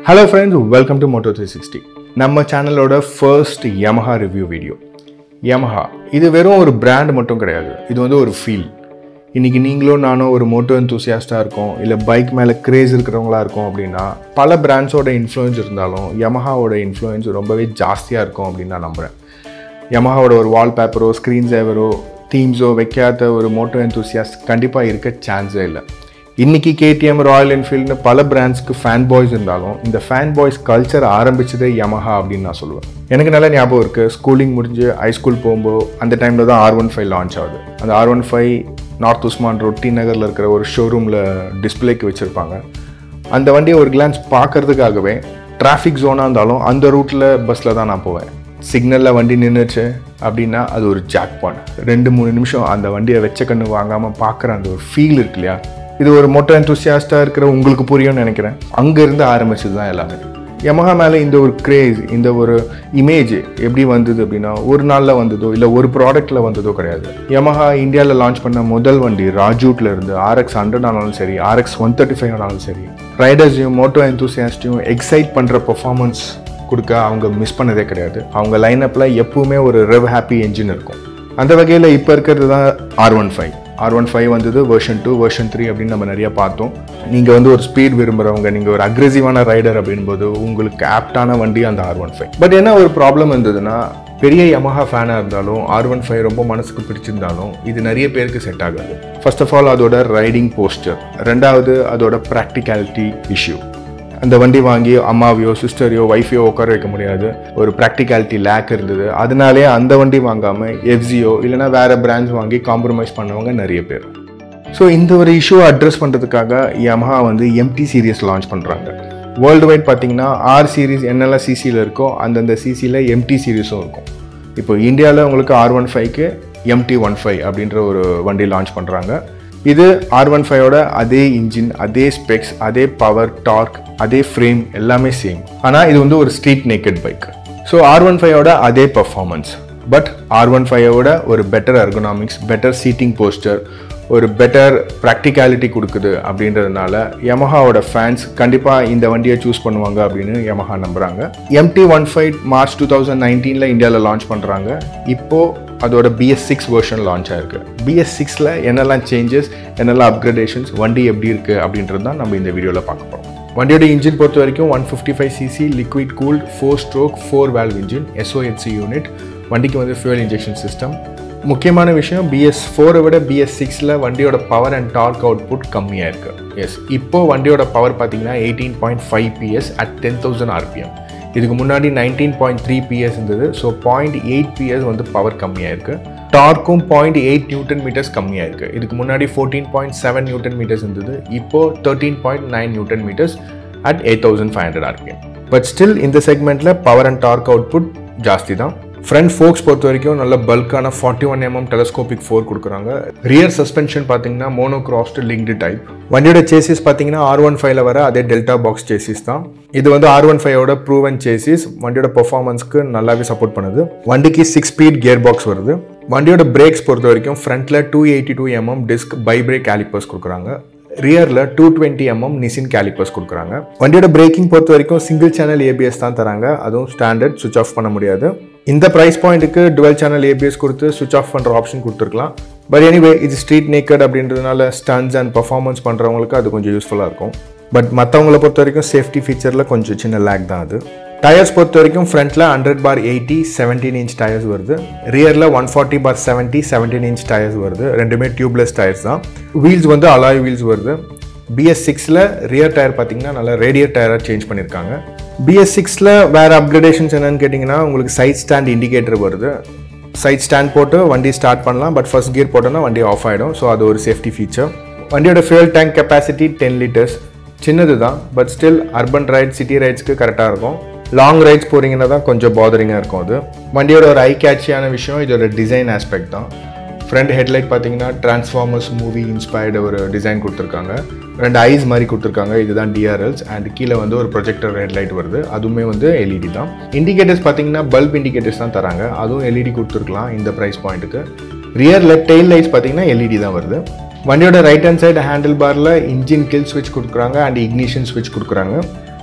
hello friends welcome to moto three sixty நம்ம சேனலோட first Yamaha review video Yamaha இது வெறும் ஒரு பிராண்ட் மட்டும் கிடையாது இது வந்து ஒரு ஃபீல் இன்றைக்கி நீங்களும் நானும் ஒரு மோட்டோ enthusiast-ஆ இருக்கோம் இல்லை பைக் மேலே கிரேஸ் இருக்கிறவங்களா இருக்கோம் அப்படின்னா பல பிராண்ட்ஸோட இன்ஃப்ளூயன்ஸ் இருந்தாலும் Yamahaவோட இன்ஃப்ளூயன்ஸ் ரொம்பவே ஜாஸ்தியாக இருக்கும் அப்படின்னு நான் நம்புகிறேன் Yamahaவோட ஒரு வால்பேப்பரோ ஸ்க்ரீன் சேவரோ தீம்ஸோ வைக்காத ஒரு மோட்டோ enthusiast கண்டிப்பாக இருக்க சான்ஸே இல்லை இன்னைக்கு கேடிஎம் ராயல் என்ஃபீல்டுன்னு பல பிராண்ட்ஸ்க்கு ஃபேன் பாய்ஸ் இருந்தாலும் இந்த ஃபேன் பாய்ஸ் கல்ச்சர் ஆரம்பிச்சதே Yamaha அப்படின்னு நான் சொல்லுவேன் எனக்கு நல்ல ஞாபகம் இருக்குது ஸ்கூலிங் முடிஞ்சு ஹை ஸ்கூல் போகும்போது அந்த டைமில் தான் ஆர் ஒன் ஃபைவ் லான்ச் ஆகுது அந்த R one five north Usman road T நகரில் இருக்கிற ஒரு ஷோரூமில் டிஸ்பிளேக்கு வச்சுருப்பாங்க அந்த வண்டியை ஒரு கிளான்ஸ் பார்க்கறதுக்காகவே டிராஃபிக் ஜோனாக இருந்தாலும் அந்த ரூட்டில் பஸ்ஸில் தான் நான் போவேன் சிக்னலில் வண்டி நின்றுச்சு அப்படின்னா அது ஒரு ஜாக் பாட் ரெண்டு மூணு நிமிஷம் அந்த வண்டியை வெச்ச கண்ணு வாங்காமல் பார்க்குற அந்த ஒரு ஃபீல் இருக்கு இல்லையா இது ஒரு மொட்டை enthusiast-ஆ இருக்கிற உங்களுக்கு புரியும்னு நினைக்கிறேன் அங்கேருந்து ஆரம்பிச்சது தான் எல்லாமே Yamaha மேலே இந்த ஒரு கிரேஸ் இந்த ஒரு இமேஜ் எப்படி வந்தது அப்படின்னா ஒரு நாளில் வந்ததோ இல்லை ஒரு ப்ராடக்ட்டில் வந்ததோ கிடையாது Yamaha இந்தியாவில் லான்ச் பண்ண முதல் வண்டி ராஜூட்ல இருந்து ஆர்எக்ஸ் ஹண்ட்ரட் ஆனாலும் சரி ஆர்எக்ஸ் ஒன் தேர்ட்டி ஃபைவ் ஆனாலும் சரி ரைடர்ஸையும் மோட்டோ enthusiast-ஐயும் எக்ஸைட் பண்ணுற பெர்ஃபார்மன்ஸ் கொடுக்க அவங்க மிஸ் பண்ணதே கிடையாது அவங்க லைனப்பில் எப்பவுமே ஒரு ரெவ் ஹாப்பி என்ஜின் இருக்கும் அந்த வகையில் இப்போ இருக்கிறது தான் R one five R one five வந்தது வெர்ஷன் டூ வெர்ஷன் த்ரீ அப்படின்னு நம்ம நிறைய பார்த்தோம் நீங்கள் வந்து ஒரு ஸ்பீட் விரும்புகிறவங்க நீங்கள் ஒரு அக்ரெசிவான ரைடர் அப்படின்போது உங்களுக்கு ஆப்டான வண்டி அந்த ஆர் ஒன் ஃபைவ் பட் என்ன ஒரு ப்ராப்ளம் இருந்ததுன்னா பெரிய Yamaha ஃபேனாக இருந்தாலும் ஆர் ஒன் ஃபைவ் ரொம்ப மனசுக்கு பிடிச்சிருந்தாலும் இது நிறைய பேருக்கு செட் ஆகாது ஃபர்ஸ்ட் ஆஃப் ஆல் அதோட ரைடிங் போஸ்டர் ரெண்டாவது அதோட ப்ராக்டிகாலிட்டி இஷ்யூ அந்த வண்டி வாங்கி அம்மாவையோ சிஸ்டரையோ ஒய்ஃபையோ உட்கார வைக்க முடியாது ஒரு ப்ராக்டிகாலிட்டி லேக் இருந்தது அதனாலே அந்த வண்டி வாங்காமல் எஃப்சியோ இல்லைனா வேறு பிராண்ட்ஸ் வாங்கி காம்ப்ரமைஸ் பண்ணவங்க நிறைய பேர் ஸோ இந்த ஒரு இஷ்யூவை அட்ரஸ் பண்ணுறதுக்காக Yamaha வந்து எம்டி சீரியஸ் லான்ச் பண்ணுறாங்க வேர்ல்டு வைட் பார்த்தீங்கன்னா ஆர் சீரிஸ் என்னெல்லாம் சிசியில் இருக்கோ அந்தந்த சிசியில் எம்டி சீரிஸும் இருக்கும் இப்போ இந்தியாவில் உங்களுக்கு ஆர் ஒன் ஃபைவ்க்கு எம்டி ஒன் ஃபைவ் அப்படின்ற ஒரு வண்டி லான்ச் பண்ணுறாங்க இது ஆர் ஒன் ஃபைவோட அதே இன்ஜின் அதே ஸ்பெக்ஸ் அதே பவர் டார்க் அதே ஃப்ரேம் எல்லாமே சேம் ஆனால் இது வந்து ஒரு street naked bike so R one ஃபைவோட அதே பர்ஃபார்மன்ஸ் பட் ஆர் ஒன் ஃபைவோட ஒரு better ergonomics better seating posture ஒரு பெட்டர் ப்ராக்டிகாலிட்டி கொடுக்குது அப்படின்றதுனால Yamahaவோட ஃபேன்ஸ் கண்டிப்பாக இந்த வண்டியை சூஸ் பண்ணுவாங்க அப்படின்னு Yamaha நம்புகிறாங்க MT one five March two thousand நைன்டீனில் இந்தியாவில் லான்ச் பண்ணுறாங்க இப்போது அதோட பிஎஸ் சிக்ஸ் வெர்ஷன் லான்ச் ஆயிருக்கு பிஎஸ் சிக்ஸில் என்னெல்லாம் சேஞ்சஸ் என்னெல்லாம் அப்கிரேடேஷன்ஸ் வண்டி எப்படி இருக்குது அப்படின்றது தான் நம்ம இந்த வீடியோவில் பார்க்க போகிறோம் வண்டியோட இன்ஜின் பொறுத்த வரைக்கும் one fifty five CC liquid cooled four stroke four valve engine SOHC unit வண்டிக்கு வந்து ஃபியூல் இன்ஜெக்ஷன் சிஸ்டம் முக்கியமான விஷயம் பிஎஸ் ஃபோரை விட பிஎஸ் சிக்ஸில் வண்டியோட பவர் அண்ட் டார்க் அவுட்புட் கம்மியாக இருக்குது எஸ் இப்போ வண்டியோட பவர் பார்த்தீங்கன்னா eighteen point five PS at ten thousand RPM இதுக்கு முன்னாடி நைன்டீன் பாயிண்ட் த்ரீ பிஎஸ் இருந்தது ஸோ பாயிண்ட் எயிட் பிஎஸ் வந்து பவர் கம்மியாக இருக்குது டார்க்கும் பாயிண்ட் எயிட் நியூட்டன் மீட்டர்ஸ் கம்மியாக இருக்குது இதுக்கு முன்னாடி fourteen point seven newton metres இருந்தது இப்போது thirteen point nine newton metres at eight thousand five hundred RPM but still இந்த செக்மெண்ட்டில் பவர் அண்ட் டார்க் அவுட்புட் ஜாஸ்தி தான் ஃப்ரண்ட் ஃபோக்ஸ் பொறுத்த வரைக்கும் நல்ல பல்கான forty one MM telescopic fork கொடுக்குறாங்க ரியர் சஸ்பென்ஷன் பார்த்தீங்கன்னா மோனோ கிராஸ்டு லிங்க்டு டைப் வண்டியோட சேசிஸ் பார்த்தீங்கன்னா ஆர் ஒன் ஃபைவ்ல வர அதே டெல்டா பாக்ஸ் சேசிஸ் தான் இது வந்து ஆர் ஒன் ஃபைவோட ப்ரூவன் சேசிஸ் வண்டியோட பெர்ஃபார்மன்ஸ்க்கு நல்லாவே சப்போர்ட் பண்ணுது வண்டிக்கு சிக்ஸ் ஸ்பீட் கியர் பாக்ஸ் வருது வண்டியோட பிரேக்ஸ் பொறுத்த வரைக்கும் ஃப்ரண்ட்ல two eighty two MM disc ByBre calipers கொடுக்குறாங்க ரியரில் two twenty MM Nissin calipers கொடுக்குறாங்க வண்டியோட பிரேக்கிங் பொறுத்த வரைக்கும் சிங்கிள் சேனல் ஏபிஎஸ் தான் தராங்க அதுவும் ஸ்டாண்டர்ட் சுவிச் ஆஃப் பண்ண முடியாது இந்த ப்ரைஸ் பாயிண்ட்டுக்கு டுவெல் சேனல் ஏபிஎஸ் கொடுத்து சுவிச் ஆஃப் பண்ணுற ஆப்ஷன் கொடுத்துருக்கலாம் பட் எனிவே இது ஸ்ட்ரீட் நேக்கட் அப்படின்றதுனால ஸ்டன்ஸ் அண்ட் பர்ஃபார்மன்ஸ் பண்ணுறவங்களுக்கு அது கொஞ்சம் யூஸ்ஃபுல்லாக இருக்கும் பட் மற்றவங்கள பொறுத்த வரைக்கும் சேஃப்டி ஃபீச்சரில் கொஞ்சம் சின்ன லேக் தான் அது டயர்ஸ் பொறுத்த வரைக்கும் ஃப்ரண்ட்டில் hundred by eighty seventeen inch tyres வருது ரியரில் one forty by seventy seventeen inch tyres வருது ரெண்டுமே டியூப்லெஸ் டயர்ஸ் தான் வீல்ஸ் வந்து அலாய் வீல்ஸ் வருது பிஎஸ் சிக்ஸில் ரியர் டயர் பார்த்தீங்கன்னா நல்லா ரேடியர் டயராக சேஞ்ச் பண்ணியிருக்காங்க பிஎஸ் சிக்ஸில் வேறு அப்கிரேடேஷன்ஸ் என்னன்னு கேட்டிங்கன்னா உங்களுக்கு சைட் ஸ்டாண்ட் இண்டிகேட்டர் வருது சைட் ஸ்டாண்ட் போட்டு வண்டி ஸ்டார்ட் பண்ணலாம் பட் ஃபர்ஸ்ட் கியர் போட்டோன்னா வண்டி ஆஃப் ஆகிடும் ஸோ அது ஒரு சேஃப்டி ஃபீச்சர் வண்டியோட fuel tank capacity ten litres சின்னது தான் but still urban ride city ரைட்ஸ்க்கு கரெக்டாக இருக்கும் லாங் ரைட்ஸ் போகிறீங்கன்னா தான் கொஞ்சம் பாதரிங்காக இருக்கும் அது வண்டியோட ஒரு ஐ கேட்சியான விஷயம் இதோட டிசைன் ஆஸ்பெக்ட் தான் ஃப்ரண்ட் ஹெட்லைட் பார்த்தீங்கன்னா டிரான்ஸ்ஃபார்மர்ஸ் மூவி இன்ஸ்பயர்டு ஒரு டிசைன் கொடுத்துருக்காங்க ரெண்டு ஐஸ் மாதிரி கொடுத்துருக்காங்க இதுதான் டிஆர்எல்ஸ் அண்ட் கீழே வந்து ஒரு ப்ரொஜெக்டர் ஹெட்லைட் வருது அதுவுமே வந்து எல்இடி தான் இண்டிகேட்டர்ஸ் பார்த்தீங்கன்னா பல்ப் இண்டிகேட்டர்ஸ் தான் தராங்க அதுவும் எல்இடி கொடுத்துருக்கலாம் இந்த ப்ரைஸ் பாயிண்ட்டுக்கு ரியரில் டெயில் லைட்ஸ் பார்த்தீங்கன்னா எல்இடி தான் வருது வண்டியோட ரைட் ஹேண்ட் சைடு ஹேண்டில் பாரில் இன்ஜின் கில் ஸ்விட்ச் கொடுக்குறாங்க அண்ட் இக்னிஷன் ஸ்விட்ச் கொடுக்குறாங்க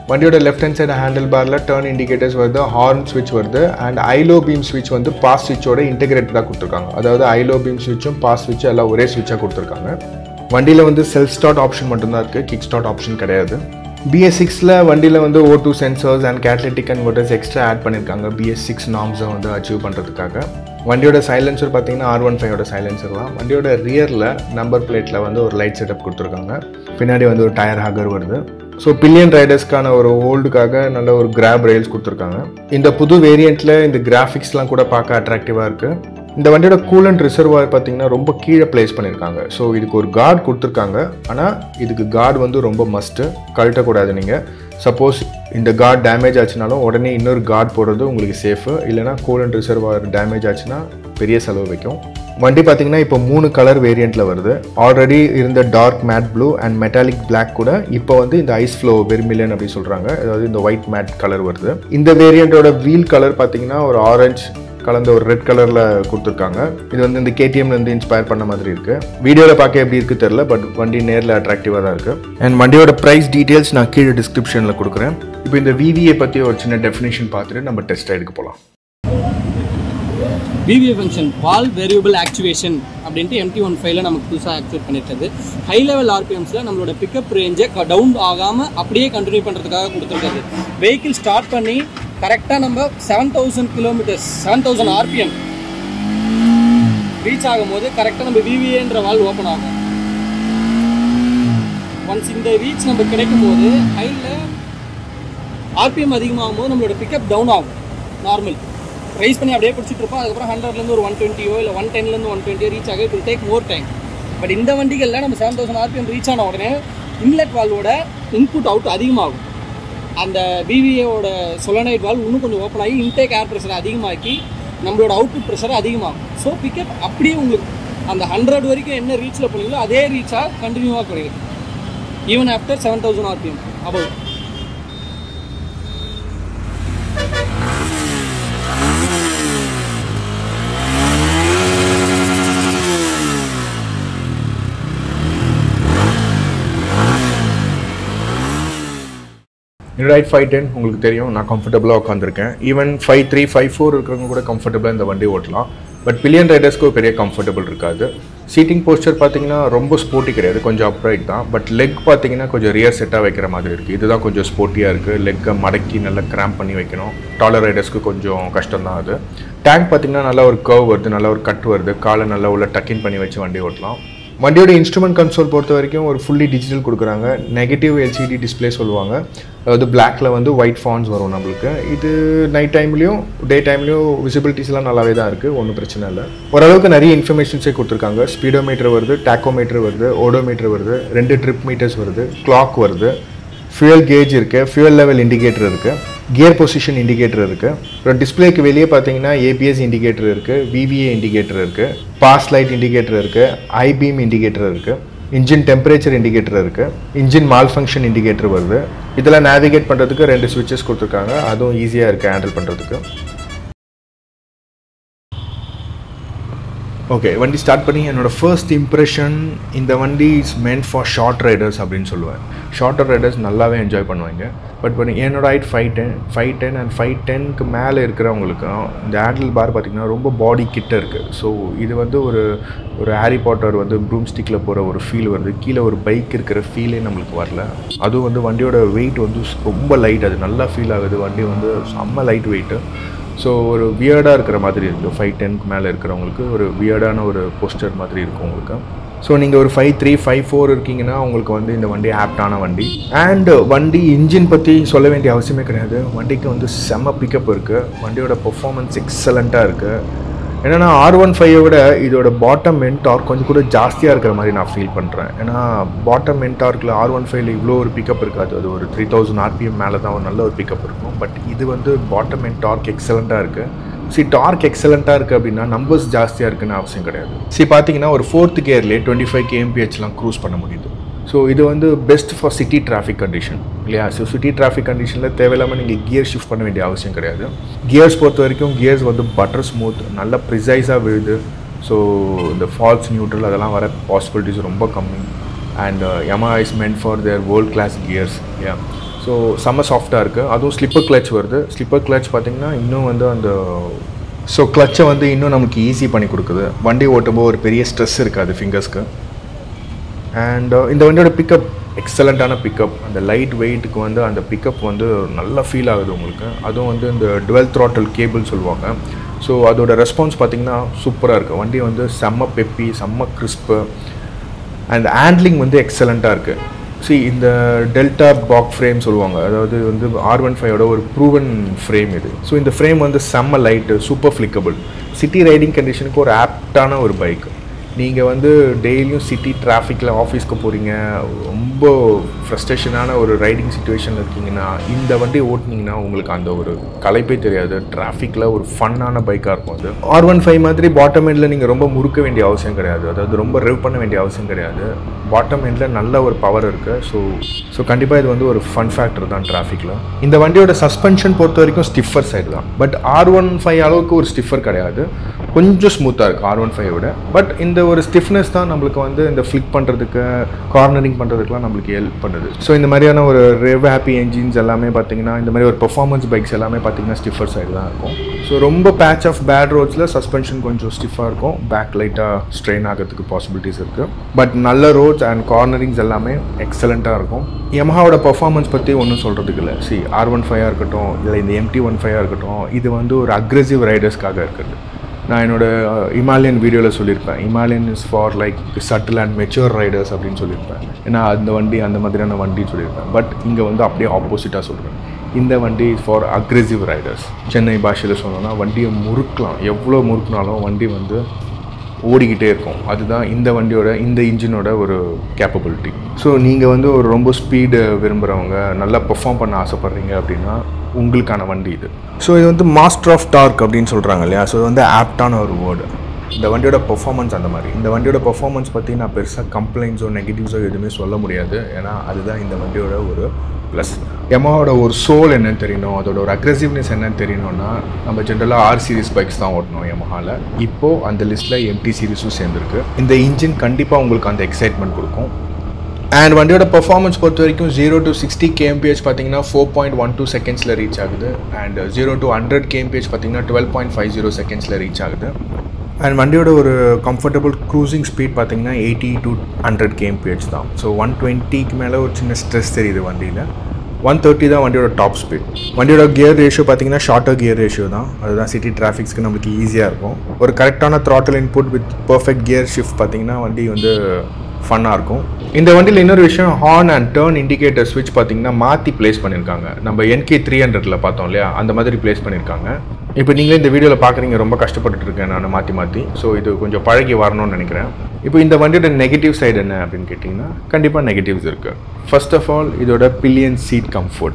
வண்டியோட லெஃப்ட் ஹேண்ட் சைடு ஹேண்டில் பாரில் டர்ன் இண்டிகேட்டர்ஸ் வருது ஹார்ன் ஸ்விட்ச் வருது அண்ட் ஐலோ பீம் ஸ்விட்ச் வந்து பாஸ் ஸ்விட்சோட இன்டெகிரேட்டடாக கொடுத்துருக்காங்க அதாவது ஐலோ பீம் ஸ்விட்சும் பாஸ் ஸ்விட்சும் எல்லாம் ஒரே ஸ்விட்சாக கொடுத்துருக்காங்க வண்டியில் வந்து செல்ஃப் ஸ்டார்ட் ஆப்ஷன் மட்டும்தான் இருக்குது கிக் ஸ்டார்ட் ஆப்ஷன் கிடையாது பிஎஸ் சிக்ஸில் வண்டியில் வந்து O two sensors and catalytic converters extra add பண்ணியிருக்காங்க பிஎஸ் சிக்ஸ் நாம்ஸை வந்து அச்சீவ் பண்ணுறதுக்காக வண்டியோட சைலன்சர் பார்த்தீங்கன்னா ஆர் ஒன் ஃபைவோட சைலன்சர் தான் வண்டியோட ரியரில் நம்பர் பிளேட்டில் வந்து ஒரு லைட் செட்டப் கொடுத்துருக்காங்க பின்னாடி வந்து ஒரு டயர் ஹாகர் வருது ஸோ பில்லியன் ரைடர்ஸ்க்கான ஒரு ஹோல்டுக்காக நல்ல ஒரு கிராப் ரெயில்ஸ் கொடுத்துருக்காங்க இந்த புது வேரியண்ட்டில் இந்த கிராஃபிக்ஸ்லாம் கூட பார்க்க அட்ராக்டிவாக இருக்குது இந்த வண்டியோட கூலண்ட் ரிசர்வாயர் பார்த்தீங்கன்னா ரொம்ப கீழே ப்ளேஸ் பண்ணியிருக்காங்க ஸோ இதுக்கு ஒரு கார்டு கொடுத்துருக்காங்க ஆனால் இதுக்கு கார்டு வந்து ரொம்ப மஸ்ட்டு கழட்டக்கூடாது நீங்கள் சப்போஸ் இந்த கார்டு டேமேஜ் ஆச்சுனாலும் உடனே இன்னொரு கார்டு போடுறது உங்களுக்கு சேஃபு இல்லைனா கூலண்ட் ரிசர்வாயர் டேமேஜ் ஆச்சுன்னா பெரிய செலவு வைக்கும் வண்டி பார்த்தீங்கன்னா இப்போ மூணு கலர் வேரியண்ட்டில் வருது ஆல்ரெடி இருந்த dark matte blue and metallic black கூட இப்போ வந்து இந்த ஐஸ் ஃப்ளோ வெர்மிலியன் அப்படி சொல்கிறாங்க அதாவது இந்த ஒயிட் மேட் கலர் வருது இந்த வேரியண்ட்டோட வீல் கலர் பார்த்தீங்கன்னா ஒரு ஆரஞ்சு கலந்த ஒரு ரெட் கலரில் கொடுத்துருக்காங்க இது வந்து இந்த கேடிஎம்லேருந்து இன்ஸ்பயர் பண்ண மாதிரி இருக்குது வீடியோவில் பார்க்க எப்படி இருக்குது தெரில பட் வண்டி நேரில் அட்ராக்டிவாக தான் இருக்குது அண்ட் வண்டியோட ப்ரைஸ் டீட்டெயில்ஸ் நான் கீழே டிஸ்கிரிப்ஷனில் கொடுக்குறேன் இப்போ இந்த விவிஏ பற்றி ஒரு சின்ன டெஃபினேஷன் பார்த்துட்டு நம்ம டெஸ்ட் எடுக்க போகலாம் VVA function valve variable activation அப்படின்ட்டு எம்டி ஒன் ஃபைவ்ல நமக்கு புதுசாக ஆக்டிவேட் பண்ணியிருக்குது ஹை லெவல் ஆர்பிஎம்ஸில் நம்மளோட பிக்கப் ரேஞ்சை டவுன் ஆகாமல் அப்படியே கண்டினியூ பண்ணுறதுக்காக கொடுத்துருக்காது வெஹிக்கிள் ஸ்டார்ட் பண்ணி கரெக்டாக நம்ம seven thousand kilometres seven thousand RPM reach ஆகும்போது கரெக்டாக நம்ம விவிஏன்ற வால் ஓப்பன் ஆகும் ஒன்ஸ் இந்த ரீச் நம்ம கிடைக்கும் போது ஹையில் ஆர்பிஎம் அதிகமாகும் போது நம்மளோட பிக்கப் டவுன் ஆகும் நார்மல் ரைஸ் பண்ணி அப்படியே பிடிச்சிட்டு இருப்போம் அதுக்கப்புறம் ஹண்ட்ரட்லேருந்து ஒரு ஒன் டுவெண்ட்டியோ இல்லை ஒன் டென்லேருந்து ஒன் டுவெண்ட்டியோ ரீச் ஆக it take more time but இந்த வண்டிகளில் நம்ம செவன் தௌசண்ட் ஆர்பிஎம் ரீச் ஆன உடனே இன்லெட் வால்வோட இன்புட் அவுட் அதிகமாகும் அந்த பிவிஏவோட சொலனைட் வால் இன்னும் கொஞ்சம் ஓப்பன் ஆகி இன்டேக் ஏர் ப்ரெஷர் அதிகமாக்கி நம்மளோட அவுட்புட் ப்ரெஷர் அதிகமாகும் ஸோ பிக்கப் அப்படியே உங்களுக்கு அந்த ஹண்ட்ரட் வரைக்கும் என்ன ரீச்சில் பண்ணீங்களோ அதே ரீச்சாக கண்டினியூவாக கிடைக்கும் even after seven thousand RPM above right five ten உங்களுக்கு தெரியும் நான் கம்ஃபர்டபுளாக உட்காந்துருக்கேன் even five three five four இருக்கிறவங்க கூட கம்ஃபர்டபுளாக இந்த வண்டி ஓட்டலாம் பட் பில்லியன் ரைடர்ஸ்க்கு ஒரு பெரிய கம்ஃபர்டபுள் இருக்காது சீட்டிங் போஸ்டர் பார்த்தீங்கன்னா ரொம்ப ஸ்போர்ட்டி கிடையாது கொஞ்சம் அப்ரைட் தான் பட் லெக் பார்த்தீங்கன்னா கொஞ்சம் ரியர் செட்டாக வைக்கிற மாதிரி இருக்குது இதுதான் கொஞ்சம் ஸ்போர்ட்டியாக இருக்குது லெக்கை மடக்கி நல்லா கிராம்ப் பண்ணி வைக்கணும் டாலர் ரைடர்ஸ்க்கு கொஞ்சம் கஷ்டம் தான் அது டேங்க் பார்த்தீங்கன்னா நல்லா ஒரு கர்வ் வருது நல்லா ஒரு கட் வருது காலை நல்லா உள்ள டக்கின் பண்ணி வச்சு வண்டி ஓட்டலாம் வண்டியோட இன்ஸ்ட்ருமெண்ட் கன்சோல் பொறுத்த வரைக்கும் ஒரு ஃபுல்லி டிஜிட்டல் கொடுக்குறாங்க நெகட்டிவ் எல்சிடி டிஸ்பிளே சொல்லுவாங்க அதாவது பிளாக்ல வந்து ஒயிட் ஃபான்ஸ் வரும் நம்மளுக்கு இது நைட் டைம்லேயும் டே டைம்லேயும் விசிபிலிட்டிஸ்லாம் நல்லாவே தான் இருக்குது ஒன்றும் பிரச்சனை இல்லை ஓரளவுக்கு நிறைய இன்ஃபர்மேஷன்ஸே கொடுத்துருக்காங்க ஸ்பீடோமீட்டர் வருது டேக்கோமீட்டர் வருது ஓடோமீட்டர் வருது ரெண்டு ட்ரிப் மீட்டர்ஸ் வருது கிளாக் வருது ஃபியூயல் கேஜ் இருக்குது ஃபியூயல் லெவல் இண்டிகேட்டர் இருக்குது கியர் பொசிஷன் இண்டிகேட்டர் இருக்குது அப்புறம் டிஸ்பிளேக்கு வெளியே பார்த்தீங்கன்னா ஏபிஎஸ் இண்டிகேட்டர் இருக்குது விவிஏ இண்டிகேட்டர் இருக்குது பாஸ் லைட் இண்டிகேட்டர் இருக்குது ஐபீம் இண்டிகேட்டர் இருக்குது இன்ஜின் டெம்பரேச்சர் இண்டிகேட்டர் இருக்குது இன்ஜின் மால் ஃபங்க்ஷன் இண்டிகேட்டர் வருது இதெல்லாம் நேவிகேட் பண்ணுறதுக்கு ரெண்டு சுவிட்சஸ் கொடுத்துருக்காங்க அதுவும் ஈஸியாக இருக்குது ஹேண்டில் பண்ணுறதுக்கு ஓகே வண்டி ஸ்டார்ட் பண்ணி என்னோடய ஃபர்ஸ்ட் இம்ப்ரெஷன் இந்த வண்டி is meant for short riders அப்படின்னு சொல்லுவேன் ஷார்ட்டர் ரைடர்ஸ் நல்லாவே என்ஜாய் பண்ணுவாங்க பட் பண்ணி என்னோட height five ten five ten and five டென்க்கு மேலே இருக்கிறவங்களுக்கும் இந்த ஹேண்டில் பார் பார்த்திங்கன்னா ரொம்ப பாடி கிட்ட இருக்குது ஸோ இது வந்து ஒரு ஒரு ஹாரி பாட்டர் வந்து ப்ரூம் ஸ்டிக்கில் போகிற ஒரு ஃபீல் வருது கீழே ஒரு பைக் இருக்கிற ஃபீலே நம்மளுக்கு வரல அதுவும் வந்து வண்டியோட வெயிட் வந்து ரொம்ப லைட் அது நல்லா ஃபீல் ஆகுது வண்டி வந்து செம்ம லைட் வெயிட்டு ஸோ ஒரு வியர்டாக இருக்கிற மாதிரி இருக்குது ஃபைவ் டென்க்கு மேலே இருக்கிறவங்களுக்கு ஒரு வியர்டான ஒரு போஸ்டர் மாதிரி இருக்கும் உங்களுக்கு ஸோ நீங்கள் ஒரு ஃபைவ் த்ரீ ஃபைவ் ஃபோர் இருக்கீங்கன்னா உங்களுக்கு வந்து இந்த வண்டி ஆப்டான வண்டி அண்ட் வண்டி இன்ஜின் பற்றி சொல்ல வேண்டிய அவசியமே கிடையாது வண்டிக்கு வந்து செம்ம பிக்கப் இருக்குது வண்டியோட பெர்ஃபார்மன்ஸ் எக்ஸலண்ட்டாக இருக்குது என்னென்னா ஆர் ஒன் ஃபைவை விட இதோட பாட்டம் மென் டார்க் கொஞ்சம் கூட ஜாஸ்தியாக இருக்கிற மாதிரி நான் ஃபீல் பண்ணுறேன் ஏன்னா பாட்டம் மென் டார்க்கில் ஆர் ஒன் ஃபைவ்ல இவ்வளோ ஒரு பிக்கப் இருக்காது அது ஒரு த்ரீ தௌசண்ட் ஆர்பிஎம் மேலே தான் ஒரு நல்ல ஒரு பிக்கப் இருக்கும் பட் இது வந்து பாட்டம் மென் டார்க் எக்ஸலண்ட்டாக இருக்குது சி டார்க் எக்ஸலண்ட்டாக இருக்குது அப்படின்னா நம்பர்ஸ் ஜாஸ்தியாக இருக்குன்னு அவசியம் கிடையாது சி பார்த்தீங்கன்னா ஒரு ஃபோர்த் கியர்லேயே டுவெண்ட்டி ஃபைவ் கேஎம்பிஹெச்லாம் க்ரூஸ் பண்ண முடியுது ஸோ இது வந்து best for city traffic condition இல்லையா ஸோ சிட்டி டிராஃபிக் கண்டிஷனில் தேவையில்லாமல் நீங்கள் கியர் ஷிஃப்ட் பண்ண வேண்டிய அவசியம் கிடையாது கியர்ஸ் பொறுத்த வரைக்கும் கியர்ஸ் வந்து பட்டர் ஸ்மூத் நல்ல ப்ரிசைஸாக விழுது ஸோ இந்த ஃபால்ஸ் நியூட்ரல் அதெல்லாம் வர பாசிபிலிட்டிஸ் ரொம்ப கம்மி and Yamaha is meant for their world class gears இல்லையா ஸோ செம்ம சாஃப்டாக இருக்குது அதுவும் ஸ்லிப்பர் கிளச் வருது ஸ்லிப்பர் கிளச் பார்த்தீங்கன்னா இன்னும் வந்து அந்த ஸோ கிளச்சை வந்து இன்னும் நமக்கு ஈஸி பண்ணி கொடுக்குது வண்டி ஓட்டும்போது ஒரு பெரிய ஸ்ட்ரெஸ் இருக்காது ஃபிங்கர்ஸ்க்கு அண்ட் இந்த வண்டியோட பிக்கப் எக்ஸலண்ட்டான பிக்கப் அந்த லைட் வெயிட்டுக்கு வந்து அந்த பிக்கப் வந்து நல்ல ஃபீல் ஆகுது உங்களுக்கு அதுவும் வந்து இந்த டுவெல் throttle கேபிள் சொல்லுவாங்க ஸோ அதோட ரெஸ்பான்ஸ் பார்த்தீங்கன்னா சூப்பராக இருக்குது வண்டி வந்து செம்ம பெப்பி செம்ம கிறிஸ்ப்பு அண்ட் ஹேண்ட்லிங் வந்து எக்ஸலண்ட்டாக இருக்குது see இந்த டெல்டா பாக் ஃப்ரேம் சொல்லுவாங்க அதாவது வந்து ஆர் ஒன் ஃபைவோட ஒரு ப்ரூவன் ஃப்ரேம் இது ஸோ இந்த ஃப்ரேம் வந்து செம்ம light super flickable city riding கண்டிஷனுக்கு ஒரு ஆப்டான ஒரு பைக் நீங்கள் வந்து டெய்லியும் சிட்டி டிராஃபிக்கில் ஆஃபீஸ்க்கு போகிறீங்க ரொம்ப ஃப்ரஸ்ட்ரேஷனான ஒரு ரைடிங் சுச்சுவேஷனில் இருக்கீங்கன்னா இந்த வண்டி ஓட்டுனீங்கன்னா உங்களுக்கு அந்த ஒரு களைப்பே தெரியாது டிராஃபிக்கில் ஒரு ஃபன்னான பைக்காக இருக்கும் அது ஆர் ஒன் ஃபைவ் மாதிரி பாட்டம் எண்டில் நீங்கள் ரொம்ப முறுக்க வேண்டிய அவசியம் கிடையாது அதாவது ரொம்ப ரெவ் பண்ண வேண்டிய அவசியம் கிடையாது பாட்டம் எண்டில் நல்ல ஒரு பவர் இருக்குது ஸோ ஸோ கண்டிப்பாக இது வந்து ஒரு ஃபன் ஃபேக்டர் தான் டிராஃபிக்கில் இந்த வண்டியோட சஸ்பென்ஷன் பொறுத்த வரைக்கும் ஸ்டிஃபர் சைடு தான் பட் ஆர் ஒன் ஃபைவ் அளவுக்கு ஒரு ஸ்டிஃபர் கிடையாது கொஞ்சம் ஸ்மூத்தாக இருக்குது ஆர் ஒன் ஃபைவ் விட பட் இந்த ஒரு ஸ்டிஃப்னஸ் தான் நம்மளுக்கு வந்து இந்த ஃப்ளிக் பண்ணுறதுக்கு கார்னரிங் பண்ணுறதுக்குலாம் நம்மளுக்கு ஹெல்ப் பண்ணுது ஸோ இந்த மாதிரியான ஒரு ரெவ் ஹாப்பி என்ஜின்ஸ் எல்லாமே பார்த்தீங்கன்னா இந்த மாதிரி ஒரு பெர்ஃபார்மன்ஸ் பைக்ஸ் எல்லாமே பார்த்தீங்கன்னா ஸ்டிஃபர் சைடு தான் இருக்கும் ஸோ ரொம்ப பேட்ச் ஆஃப் பேட் ரோட்ஸில் சஸ்பென்ஷன் கொஞ்சம் ஸ்டிஃபாக இருக்கும் பேக் லைட்டாக ஸ்ட்ரெயின் ஆகிறதுக்கு பாசிபிலிட்டிஸ் இருக்குது பட் நல்ல ரோட்ஸ் அண்ட் கார்னரிங்ஸ் எல்லாமே எக்ஸலண்ட்டாக இருக்கும் யமஹாவோட பர்ஃபார்மன்ஸ் பற்றி ஒன்றும் சொல்கிறதுக்கு இல்லை சி ஆர் ஒன் ஃபைவாக இருக்கட்டும் இல்லை இந்த எம்டி ஒன் ஃபைவாக இருக்கட்டும் இது வந்து ஒரு அக்ரெசிவ் ரைடர்ஸ்க்காக இருக்குது நான் என்னோட இமாலயன் வீடியோவில் சொல்லியிருப்பேன் Himalayan is for like subtle and mature riders அப்படின்னு சொல்லியிருப்பேன் ஏன்னா அந்த வண்டி அந்த மாதிரியான வண்டின்னு சொல்லியிருப்பேன் பட் இங்கே வந்து அப்படியே ஆப்போசிட்டாக சொல்கிறேன் இந்த வண்டி ஃபார் அக்ரெசிவ் ரைடர்ஸ் சென்னை பாஷையில் சொன்னோன்னா வண்டியை முறுக்கலாம் எவ்வளோ முறுக்கினாலும் வண்டி வந்து ஓடிக்கிட்டே இருக்கும் அதுதான் இந்த வண்டியோட இந்த இன்ஜினோட ஒரு கேப்பபிலிட்டி ஸோ நீங்கள் வந்து ஒரு ரொம்ப ஸ்பீடு விரும்புகிறவங்க நல்லா பெர்ஃபார்ம் பண்ண ஆசைப்பட்றீங்க அப்படின்னா உங்களுக்கான வண்டி இது ஸோ இது வந்து மாஸ்டர் ஆஃப் டார்க் அப்படின்னு சொல்கிறாங்க இல்லையா ஸோ இது வந்து ஆப்டான ஒரு வேர்டு இந்த வண்டியோட பெர்ஃபார்மன்ஸ் அந்த மாதிரி இந்த வண்டியோட பெர்ஃபார்மன்ஸ் பற்றி நான் பெருசாக கம்ப்ளைண்ட்ஸோ நெகட்டிவ்ஸோ எதுவுமே சொல்ல முடியாது ஏன்னா அதுதான் இந்த வண்டியோட ஒரு ப்ளஸ் எமாவோட ஒரு சோல் என்னன்னு தெரியணும் அதோட ஒரு அக்ரெசிவ்னஸ் என்னன்னு தெரியணும்னா நம்ம ஜென்ரலாக ஆர் சீரிஸ் பைக்ஸ் தான் ஓட்டணும் எமஹாவில் இப்போது அந்த லிஸ்ட்டில் எம்டி சீரிஸும் சேர்ந்துருக்கு இந்த இன்ஜின் கண்டிப்பாக உங்களுக்கு அந்த எக்ஸைட்மெண்ட் கொடுக்கும் அண்ட் வண்டியோட பர்ஃபார்மன்ஸ் பொறுத்த வரைக்கும் ஜீரோ டு சிக்ஸ்டி கேம்பிஹெச் பார்த்தீங்கன்னா ஃபோர் பாயிண்ட் ஒன் டூ செகண்ட்ஸில் ரீச் ஆகுது and zero to hundred KMPH பார்த்தீங்கன்னா டுவெல் பாயிண்ட் ஃபைவ் ஜீரோ செகண்ட்ஸில் ரீச் ஆகுது அண்ட் வண்டியோட ஒரு கம்ஃபர்டபுள் க்ரூசிங் ஸ்பீட் பார்த்தீங்கன்னா எயிட்டி டு ஹண்ட்ரட் கேம்பிஹெச் தான் ஸோ ஒன் டுவெண்ட்டிக்கு மேலே ஒரு சின்ன ஸ்ட்ரெஸ் தெரியுது வண்டியில் ஒன் தேர்ட்டி தான் வண்டியோட டாப் ஸ்பீட் வண்டியோட கியர் ரேஷியோ பார்த்தீங்கன்னா ஷார்ட்டர் கியர் ரேஷியோ தான் அதுதான் சிட்டி டிராஃபிக்ஸ்க்கு நம்மளுக்கு ஈஸியாக இருக்கும் ஒரு கரெக்டான throttle input with perfect gear shift பார்த்தீங்கன்னா வண்டி வந்து ஃபன்னாக இருக்கும் இந்த வண்டியில் இன்னொரு விஷயம் ஹார்ன் அண்ட் டேர்ன் இண்டிகேட்டர் ஸ்விட்ச் பார்த்தீங்கன்னா மாற்றி ப்ளேஸ் பண்ணியிருக்காங்க நம்ம என்கே த்ரீ ஹண்ட்ரட்ல பார்த்தோம் இல்லையா அந்த மாதிரி ப்ளேஸ் பண்ணியிருக்காங்க இப்போ நீங்களே இந்த வீடியோவில் பார்க்குறீங்க ரொம்ப கஷ்டப்பட்டுட்டு இருக்கேன் நான் மாற்றி மாற்றி ஸோ இது கொஞ்சம் பழகி வரணும்னு நினைக்கிறேன் இப்போ இந்த வண்டியோட நெகட்டிவ் சைடு என்ன அப்படின்னு கேட்டிங்கன்னா கண்டிப்பாக நெகட்டிவ்ஸ் இருக்குது ஃபர்ஸ்ட் ஆஃப் ஆல் இதோட pillion seat comfort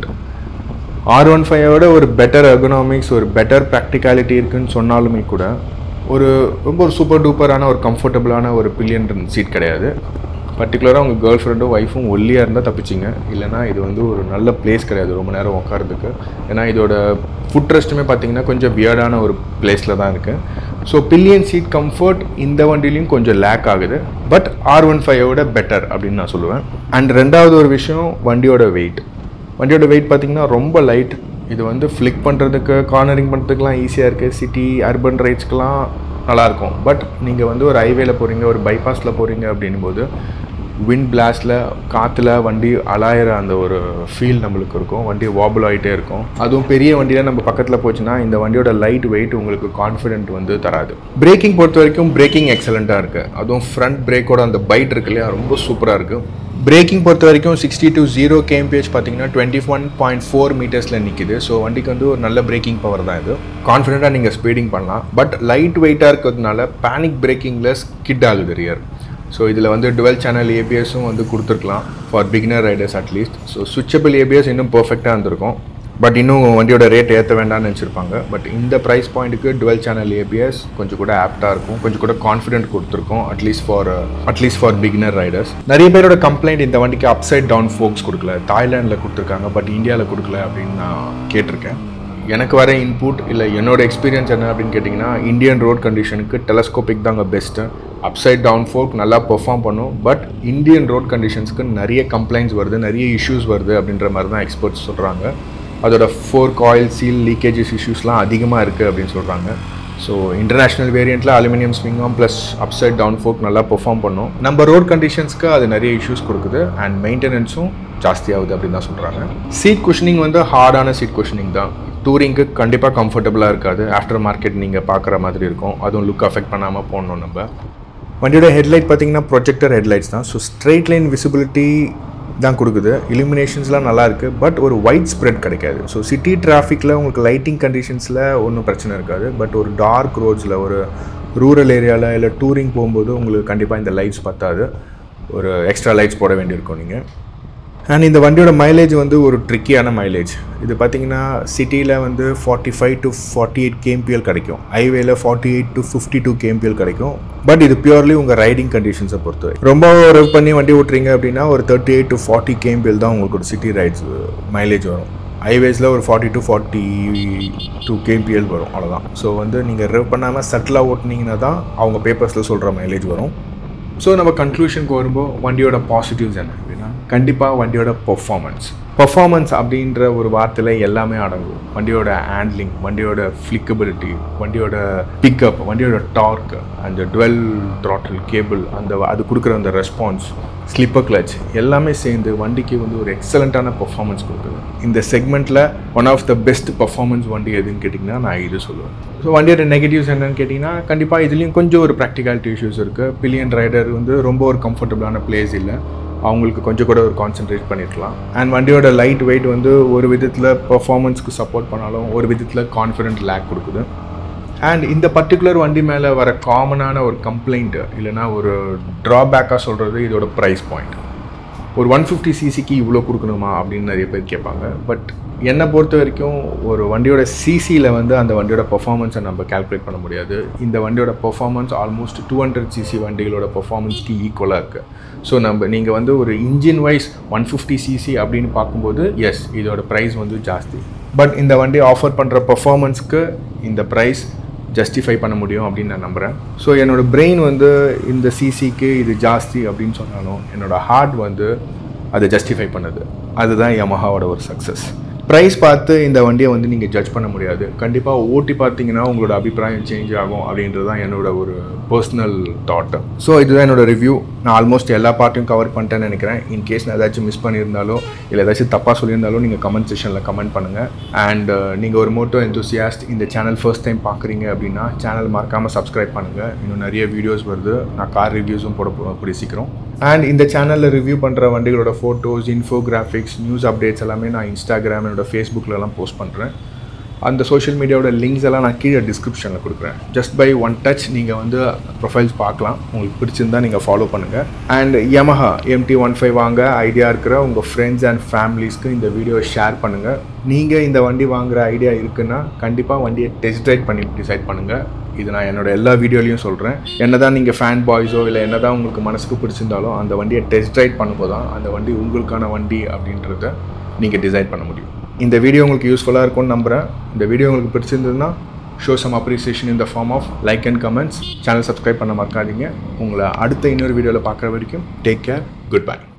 R one ஃபைவோட ஒரு பெட்டர் எகனாமிக்ஸ் ஒரு பெட்டர் ப்ராக்டிகாலிட்டி இருக்குன்னு சொன்னாலுமே கூட ஒரு ரொம்ப ஒரு சூப்பர் டூப்பரான ஒரு கம்ஃபர்டபுளான ஒரு பில்லியன் சீட் கிடையாது பர்டிகுலராக உங்கள் கேர்ள் ஃப்ரெண்டும் ஒய்ஃபும் ஒல்லியாக இருந்தால் தப்பிச்சிங்க இல்லைனா இது வந்து ஒரு நல்ல பிளேஸ் கிடையாது ரொம்ப நேரம் உட்காரதுக்கு ஏன்னா இதோட ஃபுட் ரெஸ்ட்டுமே பார்த்தீங்கன்னா கொஞ்சம் வியர்டான ஒரு பிளேஸில் தான் இருக்குது ஸோ பில்லியன் சீட் கம்ஃபர்ட் இந்த வண்டிலையும் கொஞ்சம் லேக் ஆகுது பட் ஆர் ஒன் ஃபைவோட பெட்டர் அப்படின்னு நான் சொல்லுவேன் அண்ட் ரெண்டாவது ஒரு விஷயம் வண்டியோட வெயிட் வண்டியோட வெயிட் பார்த்தீங்கன்னா ரொம்ப லைட் இது வந்து ஃப்ளிக் பண்ணுறதுக்கு கார்னரிங் பண்ணுறதுக்குலாம் ஈஸியாக இருக்குது சிட்டி அர்பன் ரைட்ஸ்க்கெலாம் நல்லாயிருக்கும் பட் நீங்கள் வந்து ஒரு ஹைவேல போகிறீங்க ஒரு பைபாஸில் போகிறீங்க அப்படின்னும் போது விண்ட் பிளாஸ்டில் காற்றுல வண்டி அலாயிற அந்த ஒரு ஃபீல் நம்மளுக்கு இருக்கும் வண்டி வாபிள் ஆகிட்டே இருக்கும் அதுவும் பெரிய வண்டியில் நம்ம பக்கத்தில் போச்சுன்னா இந்த வண்டியோட லைட் வெயிட் உங்களுக்கு கான்ஃபிடென்ட் வந்து தராது பிரேக்கிங் பொறுத்த வரைக்கும் பிரேக்கிங் எக்ஸலண்ட்டாக இருக்குது அதுவும் ஃப்ரண்ட் பிரேக்கோட அந்த பைட் இருக்கு இல்லையா ரொம்ப சூப்பராக இருக்குது பிரேக்கிங் பொறுத்த வரைக்கும் சிக்ஸ்டி டு ஜீரோ கேம்பிஹெச் பார்த்தீங்கன்னா டுவெண்ட்டி ஒன் பாயிண்ட் ஃபோர் மீட்டர்ஸில் நிற்கிது ஸோ வண்டிக்கு வந்து ஒரு நல்ல பிரேக்கிங் பவர் தான் இது கான்ஃபிடென்ட்டாக நீங்கள் ஸ்பீடிங் பண்ணலாம் பட் லைட் வெயிட்டாக இருக்கிறதுனால பேனிக் பிரேக்கிங்கில் ஸ்கிட் ஆகுது ரியர் ஸோ இதில் வந்து டுவெல் சேனல் ஏபிஎஸும் வந்து கொடுத்துருக்கலாம் for beginner riders at least so switchable ABS இன்னும் பர்ஃபெக்டாக இருந்திருக்கும் பட் இன்னும் வண்டியோட ரேட் ஏற்ற வேண்டாம்னு நினச்சிருப்பாங்க பட் இந்த ப்ரைஸ் பாயிண்ட்டுக்கு டுவெல் சேனல் ஏபிஎஸ் கொஞ்சம் கூட ஆப்டாக இருக்கும் கொஞ்சம் கூட கான்ஃபிடென்ட் கொடுத்துருக்கோம் at least for at least for beginner riders நிறைய பேரோட கம்ப்ளைண்ட் இந்த வண்டிக்கு அப்சைட் டவுன் ஃபோக்ஸ் கொடுக்கல தாய்லாண்டில் கொடுத்துருக்காங்க பட் இந்தியாவில் கொடுக்கல அப்படின்னு நான் கேட்டிருக்கேன் எனக்கு வர இன்புட் இல்லை என்னோட எக்ஸ்பீரியன்ஸ் என்ன அப்படின்னு கேட்டிங்கன்னா இந்தியன் ரோட் கண்டிஷனுக்கு டெலஸ்கோபிக் தாங்க பெஸ்ட்டு அப்சைட் டவுன் ஃபோர்க் நல்லா பெர்ஃபார்ம் பண்ணும் பட் இந்தியன் ரோட் கண்டிஷன்ஸ்க்கு நிறைய கம்ப்ளைண்ட்ஸ் வருது நிறைய இஷ்யூஸ் வருது அப்படின்ற மாதிரி தான் எக்ஸ்பர்ட்ஸ் சொல்கிறாங்க அதோட ஃபோர்க் ஆயில் சீல் லீக்கேஜஸ் இஷ்யூஸ்லாம் அதிகமாக இருக்குது அப்படின்னு சொல்கிறாங்க ஸோ இன்டர்நேஷ்னல் வேரியண்ட்டில் aluminium swingarm plus upside down fork நல்லா பெர்ஃபார்ம் பண்ணும் நம்ம ரோட் கண்டிஷன்ஸ்க்கு அது நிறைய இஷ்யூஸ் கொடுக்குது அண்ட் மெயின்டெனன்ஸும் ஜாஸ்தியாகுது அப்படின்னு தான் சொல்கிறாங்க சீட் குஷனிங் வந்து ஹார்டான சீட் குஷனிங் தான் டூரிங்க்கு கண்டிப்பாக கம்ஃபர்டபுளாக இருக்காது ஆஃப்டர் மார்க்கெட் நீங்கள் பார்க்குற மாதிரி இருக்கும் அதுவும் லுக் அஃபெக்ட் பண்ணாமல் போடணும் நம்ம வண்டியோட ஹெட்லைட் பார்த்தீங்கன்னா ப்ரொஜெக்டர் ஹெட்லைட்ஸ் தான் ஸோ ஸ்ட்ரெயிட் லைன் விசிபிலிட்டி தான் கொடுக்குது இலுமினேஷன்ஸ்லாம் நல்லா இருக்குது பட் ஒரு ஒயிட் ஸ்ப்ரெட் கிடைக்காது ஸோ சிட்டி டிராஃபிக்கில் உங்களுக்கு லைட்டிங் கண்டிஷன்ஸில் ஒன்றும் பிரச்சனை இருக்காது பட் ஒரு டார்க் ரோட்ஸில் ஒரு ரூரல் ஏரியாவில் இல்லை டூரிங் போகும்போது உங்களுக்கு கண்டிப்பாக இந்த லைட்ஸ் பத்தாது ஒரு எக்ஸ்ட்ரா லைட்ஸ் போட வேண்டியிருக்கும் நீங்கள் அண்ட் இந்த வண்டியோட மைலேஜ் வந்து ஒரு ட்ரிக்கியான மைலேஜ் இது பார்த்தீங்கன்னா சிட்டியில் வந்து forty five to forty eight KMPL கிடைக்கும் ஹைவேல forty eight to fifty two KMPL கிடைக்கும் பட் இது பியூர்லி உங்கள் ரைடிங் கண்டிஷன்ஸை பொறுத்து ரொம்ப ரெவ் பண்ணி வண்டி ஓட்டுறீங்க அப்படின்னா ஒரு thirty eight to forty KMPL தான் உங்களுக்கு ஒரு சிட்டி ரைட்ஸ் மைலேஜ் வரும் ஹைவேஸில் ஒரு forty to forty two KMPL வரும் அவ்வளோதான் ஸோ வந்து நீங்கள் ரெவ் பண்ணாமல் சட்டிலாக ஓட்டுனீங்கன்னா தான் அவங்க பேப்பர்ஸில் சொல்கிற மைலேஜ் வரும் ஸோ நம்ம கன்க்ளூஷனுக்கு வரும்போது வண்டியோட பாசிட்டிவ்ஸ் என்ன அப்படின்னா கண்டிப்பாக வண்டியோட பெர்ஃபார்மன்ஸ் பெர்ஃபார்மன்ஸ் அப்படின்ற ஒரு வார்த்தையில் எல்லாமே அடங்கும் வண்டியோட ஹேண்ட்லிங் வண்டியோட ஃப்ளிக்கபிலிட்டி வண்டியோட பிக்கப் வண்டியோட டார்க் அந்த டுவெல் த்ராட்டில் கேபிள் அந்த அது கொடுக்குற அந்த ரெஸ்பான்ஸ் ஸ்லிப்பர் கிளச் எல்லாமே சேர்ந்து வண்டிக்கு வந்து ஒரு எக்ஸலண்ட்டான பெர்ஃபார்மன்ஸ் கொடுக்குது இந்த செக்மெண்ட்டில் one of the best performance வண்டி எதுன்னு கேட்டிங்கன்னா நான் இது சொல்லுவேன் ஸோ வண்டியோட நெகட்டிவ்ஸ் என்னன்னு கேட்டிங்கன்னா கண்டிப்பாக இதுலேயும் கொஞ்சம் ஒரு ப்ராக்டிகாலிட்டி இஷ்யூஸ் இருக்குது பில்லியன் ரைடர் வந்து ரொம்ப ஒரு கம்ஃபர்டபுளான பிளேஸ் இல்லை அவங்களுக்கு கொஞ்சம் கூட ஒரு கான்சென்ட்ரேட் பண்ணியிருக்கலாம் அண்ட் வண்டியோட லைட் வெயிட் வந்து ஒரு விதத்தில் பெர்ஃபார்மன்ஸ்க்கு சப்போர்ட் பண்ணாலும் ஒரு விதத்தில் கான்ஃபிடென்ட் லேக் கொடுக்குது அண்ட் இந்த பர்டிகுலர் வண்டி மேலே வர காமனான ஒரு கம்ப்ளைண்ட்டு இல்லைனா ஒரு ட்ராபேக்காக சொல்கிறது இதோட ப்ரைஸ் பாயிண்ட் ஒரு ஒன் ஃபிஃப்டி சிசிக்கு இவ்வளோ கொடுக்கணுமா அப்படின்னு நிறைய பேர் கேட்பாங்க பட் என்னை பொறுத்த வரைக்கும் ஒரு வண்டியோட சிசியில் வந்து அந்த வண்டியோட பெர்ஃபார்மன்ஸை நம்ம கால்குலேட் பண்ண முடியாது இந்த வண்டியோட performance almost two hundred CC வண்டிகளோட பெர்ஃபார்மன்ஸ்க்கு ஈக்குவலாக இருக்குது ஸோ நம்ம நீங்கள் வந்து ஒரு engine wise one fifty CC அப்படின்னு பார்க்கும்போது எஸ் இதோட ப்ரைஸ் வந்து ஜாஸ்தி பட் இந்த வண்டி ஆஃபர் பண்ணுற பெர்ஃபார்மன்ஸ்க்கு இந்த ப்ரைஸ் ஜஸ்டிஃபை பண்ண முடியும் அப்படின்னு நான் நம்புகிறேன் ஸோ என்னோடய பிரெயின் வந்து இந்த சிசிக்கு இது ஜாஸ்தி அப்படின்னு சொன்னாலும் என்னோடய ஹார்ட் வந்து அதை ஜஸ்டிஃபை பண்ணுது அதுதான் யமஹாவோட ஒரு சக்ஸஸ் ப்ரைஸ் பார்த்து இந்த வண்டியை வந்து நீங்கள் ஜட்ஜ் பண்ண முடியாது கண்டிப்பாக ஓட்டி பார்த்தீங்கன்னா உங்களோட அபிப்பிராயம் சேஞ்ச் ஆகும் அப்படின்றது தான் என்னோட ஒரு பர்சனல் தாட்டு ஸோ இதுதான் என்னோட ரிவ்யூ நான் ஆல்மோஸ்ட் எல்லா பார்ட்டையும் கவர் பண்ணிட்டேன்னு நினைக்கிறேன் இன் கேஸ் நான் ஏதாச்சும் மிஸ் பண்ணியிருந்தாலோ இல்லை ஏதாச்சும் தப்பாக சொல்லியிருந்தாலும் நீங்கள் கமெண்ட் செஷனில் கமெண்ட் பண்ணுங்கள் அண்ட் நீங்கள் ஒரு மோட்டோ எந்தூசியாஸ்ட் இந்த சேனல் ஃபர்ஸ்ட் டைம் பார்க்குறீங்க அப்படின்னா சேனல் மறக்காமல் சப்ஸ்கிரைப் பண்ணுங்கள் இன்னும் நிறைய வீடியோஸ் வருது நான் கார் ரிவ்யூஸும் போட போ- கூடிய சீக்கிரம் அண்ட் இந்த சேனலில் ரிவ்யூ பண்ணுற வண்டிகளோட ஃபோட்டோஸ் இன்ஃபோகிராஃபிக்ஸ் நியூஸ் அப்டேட்ஸ் எல்லாமே நான் இன்ஸ்டாகிராம் என்னோட ஃபேஸ்புக்கிலலாம் போஸ்ட் பண்ணுறேன் அந்த சோஷியல் மீடியாவோட லிங்க்ஸ் எல்லாம் நான் கீழே டிஸ்கிரிப்ஷனில் கொடுக்குறேன் ஜஸ்ட் பை ஒன் டச் நீங்கள் வந்து ப்ரொஃபைல்ஸ் பார்க்கலாம் உங்களுக்கு பிடிச்சிருந்தா நீங்கள் ஃபாலோ பண்ணுங்கள் and Yamaha MT one five வாங்க ஐடியா இருக்கிற உங்கள் ஃப்ரெண்ட்ஸ் அண்ட் ஃபேமிலிஸ்க்கு இந்த வீடியோவை ஷேர் பண்ணுங்கள் நீங்கள் இந்த வண்டி வாங்குற ஐடியா இருக்குன்னா கண்டிப்பாக வண்டியை டெஸ்ட் ட்ரைவ் பண்ணி டிசைட் பண்ணுங்கள் இது நான் என்னோட எல்லா வீடியோலையும் சொல்கிறேன் என்ன தான் நீங்கள் ஃபேன் பாய்ஸோ இல்லை என்ன தான் உங்களுக்கு மனசுக்கு பிடிச்சிருந்தாலும் அந்த வண்டியை டெஸ்ட் ட்ரைவ் பண்ணும்போது தான் அந்த வண்டி உங்களுக்கான வண்டி அப்படின்றத நீங்கள் டிசைட் பண்ண முடியும் இந்த வீடியோ உங்களுக்கு யூஸ்ஃபுல்லாக இருக்கும்னு நம்புகிறேன் இந்த வீடியோ உங்களுக்கு பிடிச்சிருந்ததுன்னா show some appreciation in the form of like and comments channel subscribe பண்ண மறக்காதீங்க உங்களை அடுத்த இன்னொரு வீடியோவில் பார்க்குற வரைக்கும் டேக் கேர் குட் பை